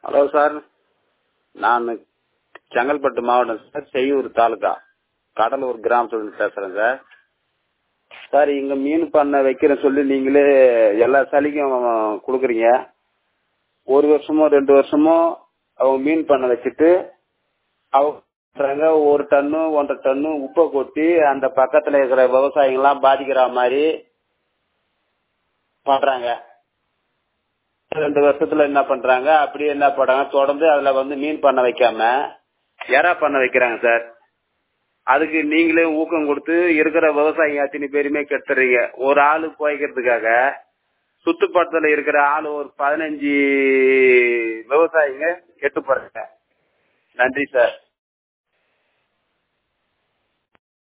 hello sir நான் செங்கல்பட்டு மாவட்டம் sir Cheyyur taluka Cuddalore கிராமத்துலேருந்து பேசுகிறேன் சார் சார் இங்கே மீன் பண்ணை வைக்கிறேன்னு சொல்லி நீங்களே எல்லா சலுகையும் கொடுக்குறீங்க ஒரு வருஷமோ ரெண்டு வருஷமோ அவங்க மீன் பண்ணை வச்சுட்டு அவங்க சொல்றாங்க ஒரு டன்னு ஒன்றரை டன்னு உப்பை கொட்டி அந்த பக்கத்தில் இருக்கிற விவசாயிங்கெல்லாம் பாதிக்கிற மாதிரி பண்ணுறாங்க ரெண்டு வருஷத்துல என்ன பண்றாங்க அப்படியே என்ன பண்றாங்க தொடர்ந்து அதுல வந்து மீன் பண்ண வைக்காம எறா பண்ண வைக்கிறாங்க சார் அதுக்கு நீங்களே ஊக்கம் கொடுத்து இருக்கிற விவசாயிங்க அத்தனை பேருமே கெடுத்துறீங்க ஒரு ஆளு போய்க்கிறதுக்காக சுத்துப்பட்டத்துல இருக்கிற ஆளு ஒரு பதினஞ்சு விவசாயிங்க கெட்டு போறாங்க நன்றி சார்